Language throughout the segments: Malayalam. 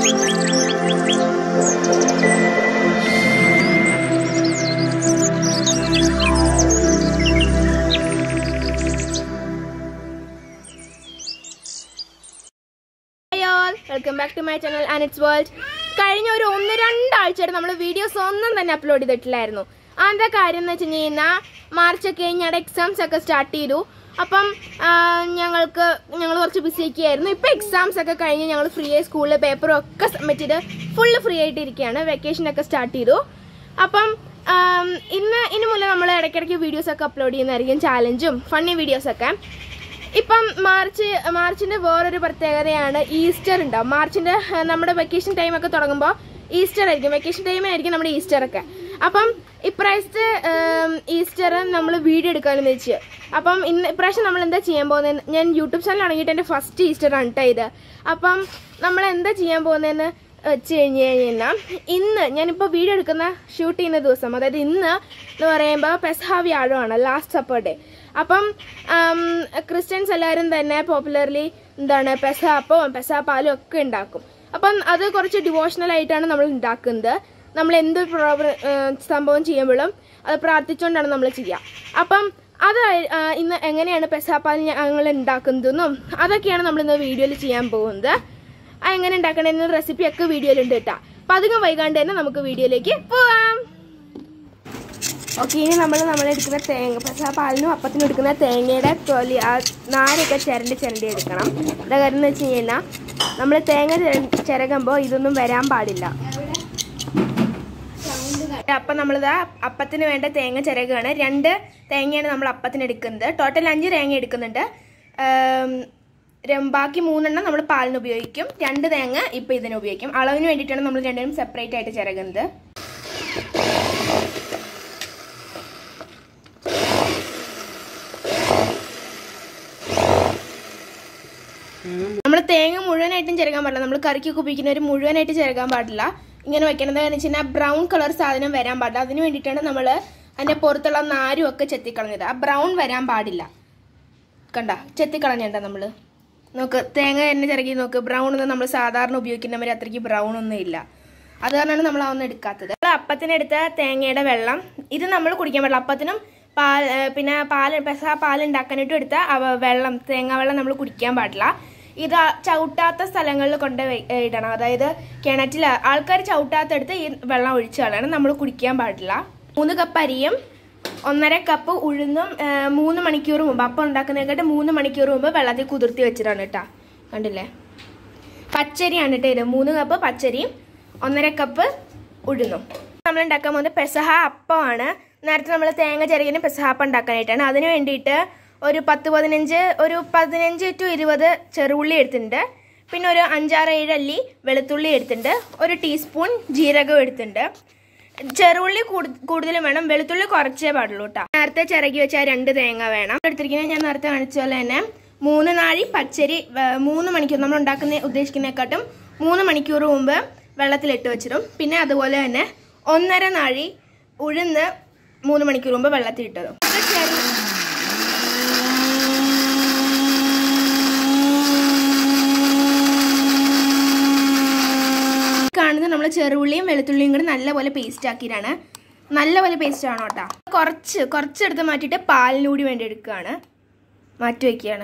welcome back to my channel and it's world കഴിഞ്ഞ ഒരു ഒന്ന് രണ്ടാഴ്ചയായിട്ട് നമ്മൾ വീഡിയോസ് ഒന്നും തന്നെ അപ്ലോഡ് ചെയ്തിട്ടില്ലായിരുന്നു അതെന്താ കാര്യം എന്ന് വെച്ച് കഴിഞ്ഞാൽ മാർച്ച് ഒക്കെ ഞങ്ങളുടെ എക്സാംസ് ഒക്കെ സ്റ്റാർട്ട് ചെയ്തു അപ്പം ആ, ഞങ്ങൾക്ക് ഞങ്ങൾ കുറച്ച് ബിസി ഒക്കെ ആയിരുന്നു ഇപ്പം എക്സാംസ് ഒക്കെ കഴിഞ്ഞ് ഞങ്ങൾ ഫ്രീ ആയി സ്കൂളിൽ പേപ്പറും ഒക്കെ സബ്മിറ്റ് ചെയ്ത് ഫുള്ള് ഫ്രീ ആയിട്ട് ഇരിക്കുകയാണ് വെക്കേഷൻ ഒക്കെ സ്റ്റാർട്ട് ചെയ്തു അപ്പം ആം, ഇന്ന് ഇനി മുതൽ നമ്മൾ ഇടയ്ക്കിടയ്ക്ക് വീഡിയോസ് ഒക്കെ അപ്ലോഡ് ചെയ്യുന്നതായിരിക്കും ചാലഞ്ചും ഫണ്ണി വീഡിയോസ് ഒക്കെ ഇപ്പം മാർച്ച് മാർച്ചിന്റെ വേറൊരു പ്രത്യേകതയാണ് ഈസ്റ്റർ ഉണ്ടാവും മാർച്ചിന്റെ ആ, നമ്മുടെ വെക്കേഷൻ ടൈം ഒക്കെ തുടങ്ങുമ്പോൾ ഈസ്റ്റർ ആയിരിക്കും വെക്കേഷൻ ടൈം ആയിരിക്കും നമ്മുടെ ഈസ്റ്റർ ഒക്കെ അപ്പം ഇപ്രാവശ്യത്തെ ആം, ഈസ്റ്റർ നമ്മൾ വീഡിയോ എടുക്കാമെന്ന് വെച്ച് അപ്പം ഇന്ന് ഇപ്രാവശ്യം നമ്മൾ എന്താ ചെയ്യാൻ പോകുന്നത് ഞാൻ യൂട്യൂബ് ചാനൽ തുടങ്ങിയിട്ട് എൻ്റെ ഫസ്റ്റ് ഈസ്റ്റർ ആണ് കേട്ടോ ഇത് അപ്പം നമ്മൾ എന്താ ചെയ്യാൻ പോകുന്നതെന്ന് വെച്ച് കഴിഞ്ഞ് കഴിഞ്ഞാൽ ഇന്ന് ഞാനിപ്പോൾ വീഡിയോ എടുക്കുന്ന ഷൂട്ട് ചെയ്യുന്ന ദിവസം അതായത് ഇന്ന് എന്ന് പറയുമ്പോൾ പെസഹ വ്യാഴമാണ് ലാസ്റ്റ് സപ്പർ ഡേ അപ്പം ആം, ക്രിസ്ത്യൻസ് എല്ലാവരും തന്നെ പോപ്പുലർലി എന്താണ് പെസ അപ്പവും പെസ പാലും ഒക്കെ ഉണ്ടാക്കും അപ്പം അത് കുറച്ച് ഡിവോഷണൽ ആയിട്ടാണ് നമ്മൾ ഉണ്ടാക്കുന്നത് നമ്മൾ എന്ത് പ്രോബ്ലം സംഭവം ചെയ്യുമ്പോഴും അത് പ്രാർത്ഥിച്ചുകൊണ്ടാണ് നമ്മൾ ചെയ്യുക അപ്പം അത് ആ, ഇന്ന് എങ്ങനെയാണ് പെസാപ്പാൽ ഞങ്ങൾ ഉണ്ടാക്കുന്നതെന്നും അതൊക്കെയാണ് നമ്മൾ ഇന്ന് വീഡിയോയിൽ ചെയ്യാൻ പോകുന്നത് ആ എങ്ങനെ ഉണ്ടാക്കണമെന്ന റെസിപ്പി ഒക്കെ വീഡിയോയിലുണ്ട് കേട്ടോ അപ്പം അധികം വൈകാണ്ട് തന്നെ നമുക്ക് വീഡിയോയിലേക്ക് പോവാം ഓക്കെ ഇനി നമ്മൾ നമ്മളെടുക്കുന്ന തേങ്ങ പക്ഷേ ആ പാലിനും അപ്പത്തിനും എടുക്കുന്ന തേങ്ങയുടെ തൊലി ആ നാരൊക്കെ ചിരണ്ടി ചിരണ്ടി എടുക്കണം എന്താ കാര്യം എന്ന് വെച്ച് കഴിഞ്ഞാൽ നമ്മൾ തേങ്ങ ചിര- ചിരകുമ്പോൾ ഇതൊന്നും വരാൻ പാടില്ല അപ്പം നമ്മളിതാ അപ്പത്തിന് വേണ്ട തേങ്ങ ചിരകാണ് രണ്ട് തേങ്ങയാണ് നമ്മൾ അപ്പത്തിന് എടുക്കുന്നത് ടോട്ടൽ അഞ്ച് തേങ്ങ എടുക്കുന്നുണ്ട് ആം, രം- ബാക്കി മൂന്നെണ്ണം നമ്മൾ പാലിന് ഉപയോഗിക്കും രണ്ട് തേങ്ങ ഇപ്പം ഇതിന് ഉപയോഗിക്കും അളവിന് വേണ്ടിയിട്ടാണ് നമ്മൾ രണ്ടിനും സെപ്പറേറ്റ് ആയിട്ട് ചിരകുന്നത് നമ്മൾ തേങ്ങ മുഴുവനായിട്ടും ചിരകാൻ പാടില്ല നമ്മൾ കറിക്കൊക്കെ ഉപയോഗിക്കുന്നവർ മുഴുവനായിട്ട് ചിരകാൻ പാടില്ല ഇങ്ങനെ വെക്കണത് എന്ന് വെച്ച് കഴിഞ്ഞാൽ ബ്രൗൺ കളർ സാധനം വരാൻ പാടില്ല അതിന് വേണ്ടിയിട്ടാണ് നമ്മൾ അതിന്റെ പുറത്തുള്ള നാരും ഒക്കെ ചെത്തിക്കളഞ്ഞത് ആ ബ്രൗൺ വരാൻ പാടില്ല കണ്ട ചെത്തിക്കളഞ്ഞണ്ട നമ്മൾ നോക്ക് തേങ്ങ തന്നെ ചിരകി നോക്ക് ബ്രൗൺ ഒന്നും നമ്മൾ സാധാരണ ഉപയോഗിക്കുന്നവർ അത്രയ്ക്ക് ബ്രൗൺ ഒന്നും ഇല്ല അത് കാരണമാണ് നമ്മൾ അതൊന്നും എടുക്കാത്തത് നമ്മൾ അപ്പത്തിനെടുത്ത തേങ്ങയുടെ വെള്ളം ഇത് നമ്മൾ കുടിക്കാൻ പാടില്ല അപ്പത്തിനും പാൽ ഏ, പിന്നെ പാൽ പെസ പാൽ ഉണ്ടാക്കാനായിട്ടും എടുത്ത അവ- വെള്ളം തേങ്ങ വെള്ളം നമ്മൾ കുടിക്കാൻ പാടില്ല ഇത് ആ ചവിട്ടാത്ത സ്ഥലങ്ങളിൽ കൊണ്ട് വെ- ഏ, ഇടണം അതായത് കിണറ്റിൽ ആൾക്കാർ ചവിട്ടാത്തടുത്ത് ഈ വെള്ളം ഒഴിച്ചു കളയണം നമ്മൾ കുടിക്കാൻ പാടില്ല മൂന്ന് കപ്പ് അരിയും ഒന്നര കപ്പ് ഉഴുന്നും ഏ, മൂന്ന് മണിക്കൂർ മുമ്പ് അപ്പം ഉണ്ടാക്കുന്നതിനെക്കാട്ട് മൂന്ന് മണിക്കൂർ മുമ്പ് വെള്ളത്തിൽ കുതിർത്തി വെച്ചിട്ടാണ് കേട്ടോ കണ്ടില്ലേ പച്ചരിയാണ് കേട്ടോ ഇത് മൂന്ന് കപ്പ് പച്ചരിയും ഒന്നര കപ്പ് ഉഴുന്നും നമ്മൾ ഉണ്ടാക്കാൻ പോകുന്നത് പെസഹ അപ്പമാണ് നേരത്തെ നമ്മൾ തേങ്ങ ചിരകിന് പെസഹ അപ്പം ഉണ്ടാക്കാനായിട്ടാണ് അതിന് വേണ്ടിയിട്ട് ഒരു പത്ത് പതിനഞ്ച് ഒരു പതിനഞ്ച് ടു ഇരുപത് ചെറുള്ളി എടുത്തിട്ടുണ്ട് പിന്നെ ഒരു അഞ്ചാറ് ഏഴ് അല്ലി വെളുത്തുള്ളി എടുത്തിട്ടുണ്ട് ഒരു ടീസ്പൂൺ ജീരകം എടുത്തിട്ടുണ്ട് ചെറുള്ളി കൂടു- കൂടുതലും വേണം വെളുത്തുള്ളി കുറച്ചേ പാടുള്ളൂ കേട്ടോ നേരത്തെ ചിറകി വെച്ച ആ രണ്ട് തേങ്ങ വേണം എടുത്തിരിക്കുന്നത് ഞാൻ നേരത്തെ കാണിച്ച പോലെ തന്നെ മൂന്ന് നാഴി പച്ചരി വേ- മൂന്ന് മണിക്കൂർ നമ്മൾ ഉണ്ടാക്കുന്ന ഉദ്ദേശിക്കുന്നതിനെക്കാട്ടും മൂന്ന് മണിക്കൂർ മുമ്പ് വെള്ളത്തിലിട്ട് വെച്ചിടും പിന്നെ അതുപോലെ തന്നെ ഒന്നര നാഴി ഉഴുന്ന് മൂന്ന് മണിക്കൂർ മുമ്പ് വെള്ളത്തിലിട്ടതും ഇത് ചെറു- കാണുന്നത് നമ്മൾ ചെറുള്ളിയും വെളുത്തുള്ളിയും കൂടി നല്ലപോലെ പേസ്റ്റ് ആക്കിയിട്ടാണ് നല്ലപോലെ പേസ്റ്റ് ആണോ കേട്ടോ കുറച്ച് കുറച്ചെടുത്ത് മാറ്റിയിട്ട് പാലിനൂടി വേണ്ടി എടുക്കുകയാണ് മാറ്റി വയ്ക്കുകയാണ്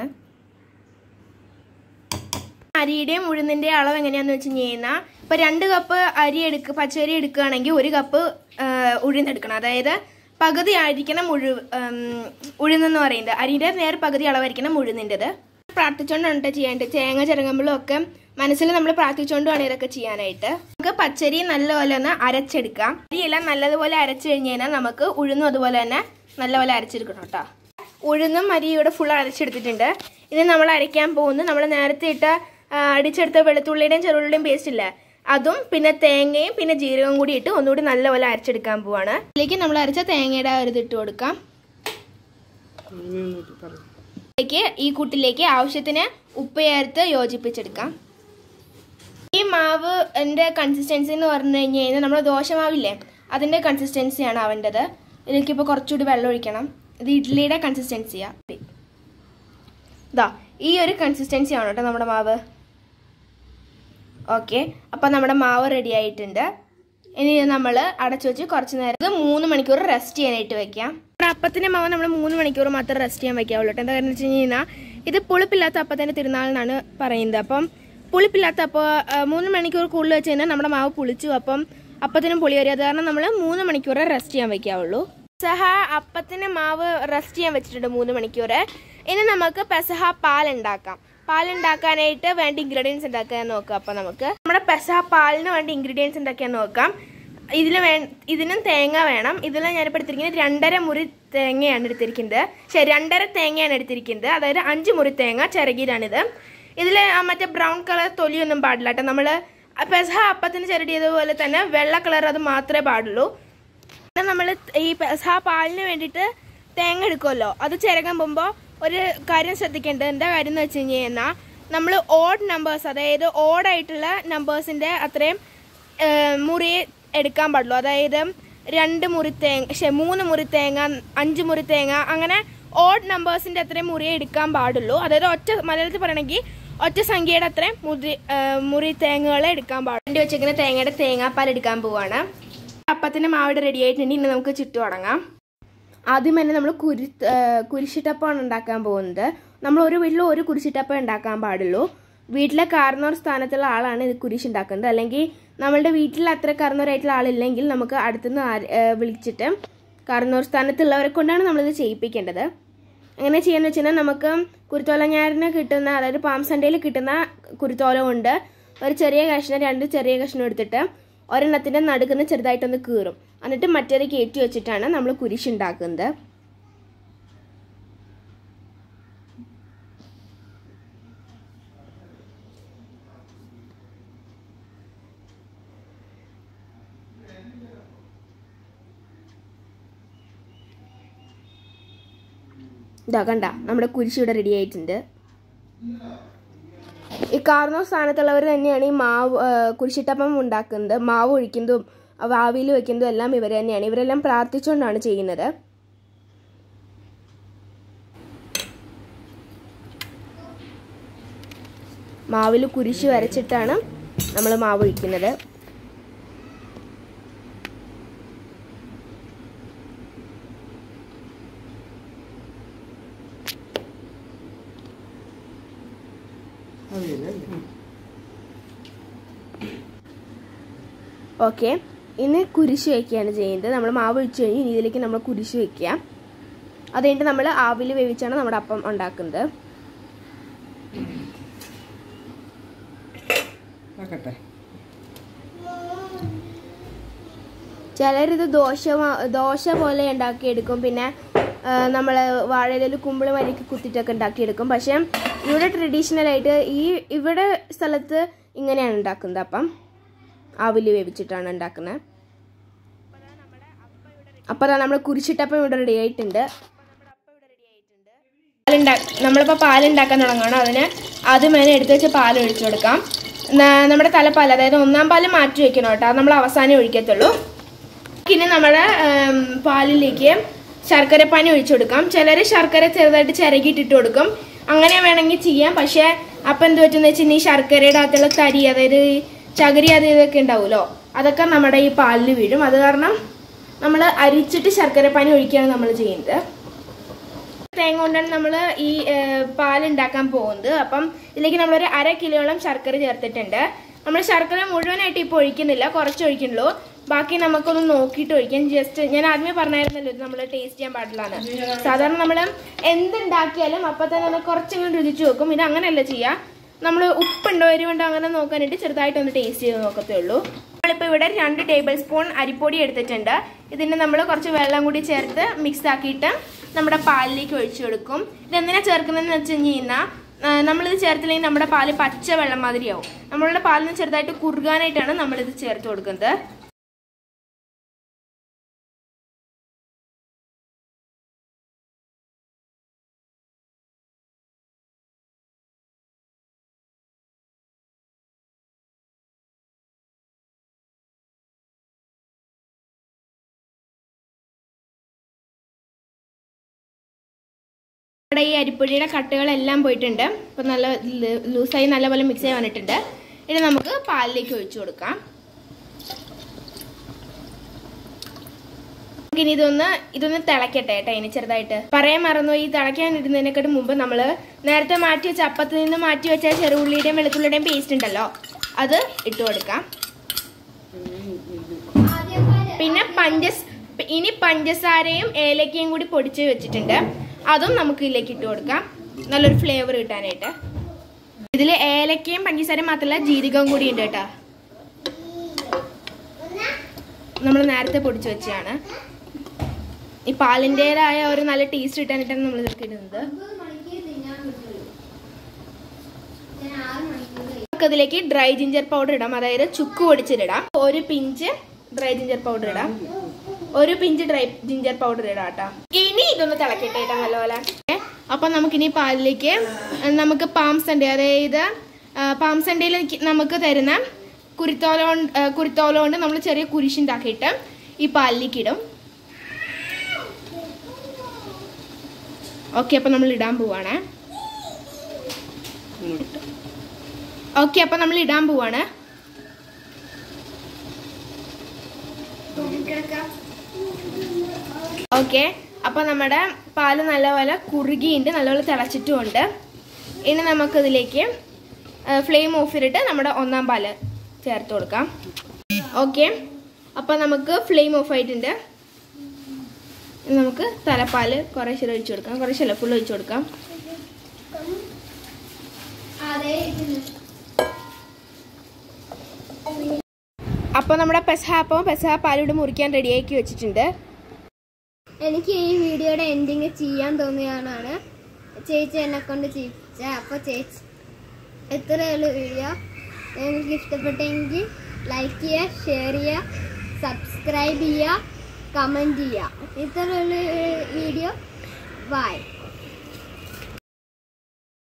അരിയുടെയും ഉഴുന്നിൻ്റെയും അളവ് എങ്ങനെയാന്ന് വെച്ച് കഴിഞ്ഞാൽ ഇപ്പോൾ രണ്ട് കപ്പ് അരി എടുക്കുക പച്ചരി എടുക്കുകയാണെങ്കിൽ ഒരു കപ്പ് ആ, ഉഴുന്നെടുക്കണം അതായത് പകുതി ആയിരിക്കണം ഉഴു ഉം, ഉഴുന്നെന്ന് പറയുന്നത് അരിയുടെ നേർ പകുതി അളവായിരിക്കണം ഉഴുന്നിൻ്റെത് പ്രാർത്ഥിച്ചുകൊണ്ടാണ് കേട്ടോ ചെയ്യാനായിട്ട് തേങ്ങ ചിറങ്ങുമ്പോഴും ഒക്കെ മനസ്സിൽ നമ്മൾ പ്രാർത്ഥിച്ചുകൊണ്ട് വേണം ഇതൊക്കെ ചെയ്യാനായിട്ട് നമുക്ക് പച്ചരി നല്ലപോലെ ഒന്ന് അരച്ചെടുക്കാം അരിയെല്ലാം നല്ലതുപോലെ അരച്ചു കഴിഞ്ഞ് കഴിഞ്ഞാൽ നമുക്ക് ഉഴുന്നും അതുപോലെ തന്നെ നല്ലപോലെ അരച്ചെടുക്കണം കേട്ടോ ഉഴുന്നും അരി ഇവിടെ ഫുൾ അരച്ചെടുത്തിട്ടുണ്ട് ഇനി നമ്മൾ അരയ്ക്കാൻ പോകുന്നത് നമ്മൾ നേരത്തെ ഇട്ട ആ, അടിച്ചെടുത്ത വെളുത്തുള്ളിയുടെയും ചെറുള്ളിയുടെയും പേസ്റ്റ് ഇല്ലേ അതും പിന്നെ തേങ്ങയും പിന്നെ ജീരകവും കൂടി ഇട്ട് ഒന്നുകൂടി നല്ലപോലെ അരച്ചെടുക്കാൻ പോവാണ് അതിലേക്ക് നമ്മൾ അരച്ച തേങ്ങയുടെ ആ ഒരു ഇത് ഇട്ട് കൊടുക്കാം ഇതിലേക്ക് ഈ കൂട്ടിലേക്ക് ആവശ്യത്തിന് ഉപ്പ് ചേർത്ത് യോജിപ്പിച്ചെടുക്കാം ഈ മാവ് എൻ്റെ കൺസിസ്റ്റൻസി എന്ന് പറഞ്ഞു കഴിഞ്ഞ് കഴിഞ്ഞാൽ നമ്മൾ ദോശമാവില്ലേ അതിൻ്റെ കൺസിസ്റ്റൻസിയാണ് ആവേണ്ടത് ഇതിലേക്ക് ഇപ്പോൾ കുറച്ചുകൂടി വെള്ളം ഒഴിക്കണം ഇത് ഇഡ്ഡലിയുടെ കൺസിസ്റ്റൻസിയാണ് ഇതാ ഈ ഒരു കൺസിസ്റ്റൻസി ആണ് കേട്ടോ നമ്മുടെ മാവ് ഓക്കെ അപ്പോൾ നമ്മുടെ മാവ് റെഡി ആയിട്ടുണ്ട് ഇനി നമ്മൾ അടച്ചു വെച്ച് കുറച്ച് നേരം ഇത് മൂന്ന് മണിക്കൂർ റെസ്റ്റ് ചെയ്യാനായിട്ട് വെക്കാം നമ്മുടെ അപ്പത്തിൻ്റെ മാവ് നമ്മൾ മൂന്ന് മണിക്കൂർ മാത്രം റെസ്റ്റ് ചെയ്യാൻ വെക്കാവുള്ളൂ കേട്ടോ എന്താ കാരണം വെച്ച് കഴിഞ്ഞാൽ ഇത് പുളിപ്പില്ലാത്ത അപ്പത്തിൻ്റെ തിരുനാളിനാണ് പറയുന്നത് അപ്പം പുളിപ്പില്ലാത്ത അപ്പോൾ മൂന്ന് മണിക്കൂർ കൂടുതൽ വെച്ച് കഴിഞ്ഞാൽ നമ്മുടെ മാവ് പുളിച്ചു അപ്പം അപ്പത്തിനും പുളി വരും അത് കാരണം നമ്മൾ മൂന്ന് മണിക്കൂർ റെസ്റ്റ് ചെയ്യാൻ വെക്കാവുള്ളൂ പെസഹ അപ്പത്തിന് മാവ് റെസ്റ്റ് ചെയ്യാൻ വെച്ചിട്ടുണ്ട് മൂന്ന് മണിക്കൂർ ഇനി നമുക്ക് പെസഹ പാൽ ഉണ്ടാക്കാം പാൽ ഉണ്ടാക്കാനായിട്ട് വേണ്ട ഇൻഗ്രീഡിയൻസ് ഉണ്ടാക്കാൻ നോക്കാം അപ്പം നമുക്ക് നമ്മുടെ പെസഹ പാലിന് വേണ്ട ഇൻഗ്രീഡിയൻസ് ഉണ്ടാക്കാൻ നോക്കാം ഇതിൽ വേ ഇതിനും തേങ്ങ വേണം ഇതിൽ ഞാനിപ്പോൾ എടുത്തിരിക്കുന്നത് രണ്ടര മുറി തേങ്ങയാണ് എടുത്തിരിക്കുന്നത് ശരി രണ്ടര തേങ്ങയാണ് എടുത്തിരിക്കുന്നത് അതായത് അഞ്ച് മുറി തേങ്ങ ചിരകിയതാണിത് ഇതിൽ മറ്റേ ബ്രൗൺ കളർ തൊലിയൊന്നും പാടില്ല കേട്ടോ നമ്മൾ പെസഹ അപ്പത്തിന് ചിരടിയതുപോലെ തന്നെ വെള്ള കളർ അത് മാത്രമേ പാടുള്ളൂ പിന്നെ നമ്മൾ ഈ പെസഹ പാലിന് വേണ്ടിയിട്ട് തേങ്ങ എടുക്കുമല്ലോ അത് ചിരകാൻ പോകുമ്പോൾ ഒരു കാര്യം ശ്രദ്ധിക്കേണ്ടത് എന്താ കാര്യം എന്ന് വെച്ച് കഴിഞ്ഞാൽ നമ്മൾ ഓഡ് നമ്പേഴ്സ് അതായത് ഓഡായിട്ടുള്ള നമ്പേഴ്സിൻ്റെ അത്രയും ഏഹ്, മുറി എടുക്കാൻ പാടുള്ളൂ അതായത് രണ്ട് മുറി തേങ്ങ ശേ മൂന്ന് മുറി തേങ്ങ അഞ്ച് മുറി തേങ്ങ അങ്ങനെ ഓഡ് നമ്പേഴ്സിൻ്റെ അത്രയും മുറിയെ എടുക്കാൻ പാടുള്ളൂ അതായത് ഒറ്റ മലയാളത്തിൽ പറയണമെങ്കിൽ ഒറ്റ സംഖ്യയുടെ അത്രയും മുറി ഏഹ്, മുറി തേങ്ങകളെ എടുക്കാൻ പാടുള്ളൂ വേണ്ടി വെച്ചിരിക്കുന്ന തേങ്ങയുടെ തേങ്ങാപ്പാൽ എടുക്കാൻ പോവാണ് അപ്പത്തിന്റെ മാവിടെ റെഡി ആയിട്ടുണ്ട് ഇനി നമുക്ക് ചുറ്റു തുടങ്ങാം ആദ്യം തന്നെ നമ്മൾ കുരി കുരിശിട്ടപ്പമാണ് ഉണ്ടാക്കാൻ പോകുന്നത് നമ്മൾ ഒരു വീട്ടിൽ ഒരു കുരിശിട്ടപ്പം ഉണ്ടാക്കാൻ പാടുള്ളൂ വീട്ടിലെ കാർന്നോർ സ്ഥാനത്തുള്ള ആളാണ് ഇത് കുരിശ് ഉണ്ടാക്കുന്നത് അല്ലെങ്കിൽ നമ്മളുടെ വീട്ടിൽ അത്ര കാർന്നോരായിട്ടുള്ള ആളില്ലെങ്കിൽ നമുക്ക് അടുത്തുനിന്ന് ആര്- ഏ, വിളിച്ചിട്ട് കാർന്നോർ സ്ഥാനത്തുള്ളവരെ കൊണ്ടാണ് നമ്മളിത് ചെയ്യിപ്പിക്കേണ്ടത് എങ്ങനെ ചെയ്യാന്ന് വെച്ച് കഴിഞ്ഞാൽ നമുക്ക് കുരുത്തോല ഞാരിന് കിട്ടുന്ന അതായത് പാം സൺഡേയിൽ കിട്ടുന്ന കുരുത്തോല കൊണ്ട് ഒരു ചെറിയ കഷ്ണം രണ്ട് ചെറിയ കഷ്ണം എടുത്തിട്ട് ഒരെണ്ണത്തിന്റെ നടുക്കുന്ന ചെറുതായിട്ടൊന്ന് കീറും എന്നിട്ട് മറ്റേത് കയറ്റി വെച്ചിട്ടാണ് നമ്മൾ കുരിശ് ഉണ്ടാക്കുന്നത് ഇതാ കണ്ട നമ്മുടെ കുരിശ് ഇവിടെ റെഡി ആയിട്ടുണ്ട് ഈ കാർന്നോ സ്ഥാനത്തുള്ളവർ തന്നെയാണ് ഈ മാവ് ആ, കുരിശിട്ടപ്പം ഉണ്ടാക്കുന്നത് മാവ് ഒഴിക്കുന്നതും വാവിയിൽ വെക്കുന്നതും എല്ലാം ഇവർ തന്നെയാണ് ഇവരെല്ലാം പ്രാർത്ഥിച്ചുകൊണ്ടാണ് ചെയ്യുന്നത് മാവിൽ കുരിശ് വരച്ചിട്ടാണ് നമ്മൾ മാവ് ഒഴിക്കുന്നത് ഓക്കെ ഇനി കുരിശ് വയ്ക്കുകയാണ് ചെയ്യുന്നത് നമ്മൾ മാവ് ഒഴിച്ച് കഴിഞ്ഞ് ഇനി ഇതിലേക്ക് നമ്മൾ കുരിശ് വയ്ക്കുക അത് കഴിഞ്ഞിട്ട് നമ്മൾ ആവിൽ വേവിച്ചാണ് നമ്മുടെ അപ്പം ഉണ്ടാക്കുന്നത് ആക്കട്ടെ ചിലരിത് ദോശ മാ- ദോശ പോലെ ഉണ്ടാക്കിയെടുക്കും പിന്നെ നമ്മൾ വാഴയിലയിൽ കുമ്പിള് മരിക്ക് കുത്തിയിട്ടൊക്കെ ഉണ്ടാക്കിയെടുക്കും പക്ഷെ ഇവിടെ ട്രഡീഷണൽ ആയിട്ട് ഈ ഇവിടെ സ്ഥലത്ത് ഇങ്ങനെയാണ് ഉണ്ടാക്കുന്നത് അപ്പം ആവില് വേവിച്ചിട്ടാണ് ഉണ്ടാക്കുന്നത് അപ്പോൾ നമ്മൾ കുരിശിട്ടപ്പം ഇവിടെ റെഡി ആയിട്ടുണ്ട് പാലുണ്ടാ- നമ്മളിപ്പോൾ പാലുണ്ടാക്കാൻ തുടങ്ങണം അതിന് ആദ്യം തന്നെ എടുത്തു വെച്ച് പാൽ ഒഴിച്ചു കൊടുക്കാം ന- നമ്മുടെ തലപ്പാൽ അതായത് ഒന്നാം പാല് മാറ്റി വെക്കണം കേട്ടോ അത് നമ്മൾ അവസാനം ഒഴിക്കത്തുള്ളൂ ഇനി നമ്മുടെ ഉം, പാലിലേക്ക് ശർക്കരപ്പാനി ഒഴിച്ചു കൊടുക്കാം ചിലർ ശർക്കര ചെറുതായിട്ട് ചിരകിയിട്ടിട്ട് കൊടുക്കും അങ്ങനെ വേണമെങ്കിൽ ചെയ്യാം പക്ഷേ അപ്പം എന്ത് പറ്റുമെന്ന് വെച്ചാൽ ഈ ശർക്കരയുടെ അകത്തുള്ള തരി അതായത് ഈ ചകിരി അത് ഇതൊക്കെ ഉണ്ടാവുമല്ലോ അതൊക്കെ നമ്മുടെ ഈ പാലിൽ വീഴും അത് കാരണം നമ്മൾ അരിച്ചിട്ട് ശർക്കരപ്പാനി ഒഴിക്കുകയാണ് നമ്മൾ ചെയ്യുന്നത് തേങ്ങ കൊണ്ടാണ് നമ്മൾ ഈ പാൽ ഉണ്ടാക്കാൻ പോകുന്നത് അപ്പം ഇതിലേക്ക് നമ്മളൊരു അര കിലോളം ശർക്കര ചേർത്തിട്ടുണ്ട് നമ്മൾ ശർക്കര മുഴുവനായിട്ട് ഇപ്പോൾ ഒഴിക്കുന്നില്ല കുറച്ച് ഒഴിക്കുന്നുള്ളൂ ബാക്കി നമുക്കൊന്ന് നോക്കിയിട്ട് ഒഴിക്കാം ജസ്റ്റ് ഞാൻ ആദ്യമേ പറഞ്ഞായിരുന്നല്ലോ ഇത് നമ്മൾ ടേസ്റ്റ് ചെയ്യാൻ പാടില്ലാന്ന് സാധാരണ നമ്മൾ എന്തുണ്ടാക്കിയാലും അപ്പം തന്നെ ഒന്ന് കുറച്ചെങ്കിലും രുചിച്ച് നോക്കും ഇത് അങ്ങനെയല്ല ചെയ്യുക നമ്മൾ ഉപ്പുണ്ടോ എരിവുണ്ടോ അങ്ങനെ നോക്കാനായിട്ട് ചെറുതായിട്ടൊന്ന് ടേസ്റ്റ് ചെയ്ത് നോക്കത്തേ ഉള്ളൂ നമ്മളിപ്പോൾ ഇവിടെ രണ്ട് ടേബിൾ സ്പൂൺ അരിപ്പൊടി എടുത്തിട്ടുണ്ട് ഇതിന് നമ്മൾ കുറച്ച് വെള്ളം കൂടി ചേർത്ത് മിക്സ് ആക്കിയിട്ട് നമ്മുടെ പാലിലേക്ക് ഒഴിച്ചു കൊടുക്കും ഇതെന്തിനാ ചേർക്കുന്നതെന്ന് വെച്ച് കഴിഞ്ഞാൽ നമ്മളിത് ചേർത്തില്ലെങ്കിൽ നമ്മുടെ പാല് പച്ച വെള്ളം മാതിരിയാവും നമ്മളുടെ പാലിന് ചെറുതായിട്ട് കുറുകാനായിട്ടാണ് നമ്മളിത് ചേർത്ത് കൊടുക്കുന്നത് നമ്മുടെ ഈ അരിപ്പൊടിയുടെ കട്ടുകളെല്ലാം പോയിട്ടുണ്ട് ഇപ്പം നല്ല ലൂ- ലൂസായി നല്ലപോലെ മിക്സ് ആയി വന്നിട്ടുണ്ട് ഇനി നമുക്ക് പാലിലേക്ക് ഒഴിച്ചു കൊടുക്കാം ഇനി ഇതൊന്ന് ഇതൊന്ന് തിളക്കട്ടെ കേട്ടോ ഇനി ചെറുതായിട്ട് പറയാൻ മറന്നു ഈ തിളയ്ക്കാൻ ഇടുന്നതിനെക്കാട്ടും മുമ്പ് നമ്മൾ നേരത്തെ മാറ്റി വെച്ച അപ്പത്തിൽ നിന്ന് മാറ്റി വെച്ച ചെറുള്ളിയുടെയും വെളുത്തുള്ളിയുടെയും പേസ്റ്റ് ഉണ്ടല്ലോ അത് ഇട്ട് കൊടുക്കാം പിന്നെ പഞ്ചസ് ഇനി പഞ്ചസാരയും ഏലക്കയും കൂടി പൊടിച്ച് വെച്ചിട്ടുണ്ട് അതും നമുക്ക് ഇതിലേക്ക് ഇട്ട് കൊടുക്കാം നല്ലൊരു ഫ്ലേവർ കിട്ടാനായിട്ട് ഇതിൽ ഏലക്കയും പഞ്ചസാരയും മാത്രമല്ല ജീരകവും കൂടി ഉണ്ട് കേട്ടോ നമ്മൾ നേരത്തെ പൊടിച്ച് വെച്ചതാണ് ഈ പാലിൻ്റെതായ ഒരു നല്ല ടേസ്റ്റ് കിട്ടാനായിട്ടാണ് നമ്മൾ ഇതൊക്കെ ഇടുന്നത് നമുക്ക് ഇതിലേക്ക് ഡ്രൈ ജിഞ്ചർ പൗഡർ ഇടാം അതായത് ചുക്ക് പൊടിച്ചിടാം ഒരു പിഞ്ച് ഡ്രൈ ജിഞ്ചർ പൗഡർ ഇടാം ഒരു പിഞ്ച് ഡ്രൈ ജിഞ്ചർ പൗഡർ ഇടാം കേട്ടോ ഇനി ഇതൊന്ന് തിളക്കട്ടെ കേട്ടോ നല്ലപോലെ ഏ, അപ്പൊ നമുക്കിനി പാലിലേക്ക് നമുക്ക് പാം സൺഡേ അതായത് പാം സൺഡേയിൽ നമുക്ക് തരുന്ന കുരുത്തോല കൊണ്ട് ആ, കുരുത്തോല കൊണ്ട് നമ്മൾ ചെറിയ കുരിശുണ്ടാക്കിയിട്ട് ഈ പാലിലേക്ക് ഇടും ഓക്കെ അപ്പൊ നമ്മൾ ഇടാൻ പോവാണ് ഓക്കെ അപ്പൊ നമ്മൾ ഇടാൻ പോവാണ് ഓക്കെ അപ്പൊ നമ്മുടെ പാല് നല്ലപോലെ കുറുകിയുണ്ട് നല്ലപോലെ തിളച്ചിട്ടുമുണ്ട് ഇനി നമുക്കിതിലേക്ക് ഫ്ലെയിം ഓഫ് ചെയ്തിട്ട് നമ്മുടെ ഒന്നാം പാല് ചേർത്ത് കൊടുക്കാം ഓക്കെ അപ്പൊ നമുക്ക് ഫ്ലെയിം ഓഫ് ആയിട്ടുണ്ട് ഇനി നമുക്ക് തലപ്പാല് കുറേശ്ശെ ഒഴിച്ചു കൊടുക്കാം കുറേശ്ശല്ല ഫുൾ ഒഴിച്ചു കൊടുക്കാം അപ്പോൾ നമ്മുടെ പെസഹാപ്പം പെസഹ പാലൂടെ മുറിക്കാൻ റെഡിയാക്കി വെച്ചിട്ടുണ്ട് എനിക്ക് ഈ വീഡിയോയുടെ എൻഡിങ് ചെയ്യാൻ തോന്നിയാണ് ചേച്ചി എന്നെ കൊണ്ട് ചെയ്യിച്ച അപ്പോൾ ചേച്ചി എത്രയുള്ള വീഡിയോ നിങ്ങൾക്ക് ഇഷ്ടപ്പെട്ടെങ്കിൽ ലൈക്ക് ചെയ്യുക ഷെയർ ചെയ്യുക സബ്സ്ക്രൈബ് ചെയ്യുക കമൻറ്റ് ചെയ്യുക ഇത്രയുള്ള വീഡിയോ ബൈ